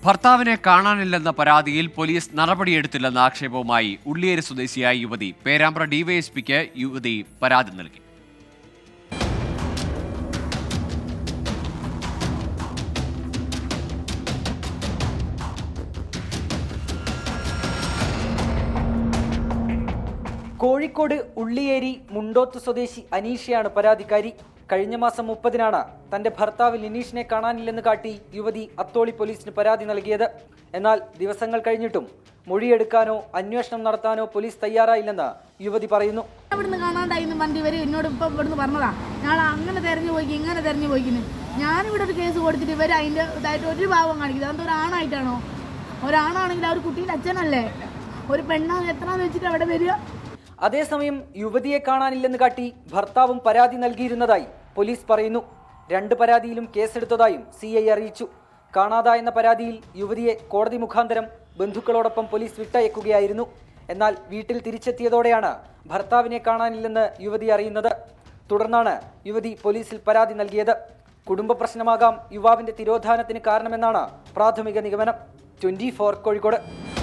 ഭർത്താവിനെ കാണാനില്ലെന്ന പരാതിയിൽ പോലീസ് നടപടിയെടുത്തില്ലെന്ന ആക്ഷേപവുമായി ഉള്ളിയേരി സ്വദേശിയായ യുവതി പേരാമ്പ്ര ഡിവൈഎസ്പിക്ക് യുവതി പരാതി നൽകി കോഴിക്കോട് ഉള്ളിയേരി മുണ്ടോത്ത് സ്വദേശി അനീഷയാണ് പരാതിക്കാരി കഴിഞ്ഞ മാസം മുപ്പതിനാണ് തന്റെ ഭർത്താവ് ലിനീഷിനെ കാണാനില്ലെന്ന് കാട്ടി യുവതി അത്തോളി പോലീസിന് പരാതി നൽകിയത് എന്നാൽ ദിവസങ്ങൾ കഴിഞ്ഞിട്ടും മൊഴിയെടുക്കാനോ അന്വേഷണം നടത്താനോ പോലീസ് തയ്യാറായില്ലെന്ന് യുവതി പറയുന്നു ഇവിടുന്ന് കാണാണ്ടായിരുന്നു വണ്ടി ഇവർ എന്നോട് ഇപ്പം ഇവിടുന്ന് പറഞ്ഞതാ ഞാൻ അങ്ങനെ തെരഞ്ഞു പോയിക്ക് ഇങ്ങനെ തെരഞ്ഞു പോയിക്കുന്നു ഞാനിവിടെ ഒരു കേസ് കൊടുത്തിട്ട് ഇവർ അതിൻ്റെ ഇതായിട്ട് ഒരു ഭാവം കാണിക്കുന്നത് അതെന്താ ഒരാണായിട്ടാണോ ഒരാണാണെങ്കിൽ ആ ഒരു കുട്ടീൻ്റെ അച്ഛനല്ലേ ഒരു പെണ്ണാണ് എത്രാന്ന് വെച്ചിട്ട് അവിടെ വരിക അതേസമയം യുവതിയെ കാണാനില്ലെന്ന് കാട്ടി ഭർത്താവും പരാതി നൽകിയിരുന്നതായി പോലീസ് പറയുന്നു രണ്ട് പരാതിയിലും കേസെടുത്തതായും സി ഐ അറിയിച്ചു കാണാതായെന്ന പരാതിയിൽ യുവതിയെ കോടതി മുഖാന്തരം ബന്ധുക്കളോടൊപ്പം പോലീസ് വിട്ടയക്കുകയായിരുന്നു എന്നാൽ വീട്ടിൽ തിരിച്ചെത്തിയതോടെയാണ് ഭർത്താവിനെ കാണാനില്ലെന്ന് യുവതി അറിയുന്നത് തുടർന്നാണ് യുവതി പോലീസിൽ പരാതി നൽകിയത് കുടുംബ പ്രശ്നമാകാം യുവാവിന്റെ തിരോധാനത്തിന് കാരണമെന്നാണ് പ്രാഥമിക നിഗമനം ട്വന്റി കോഴിക്കോട്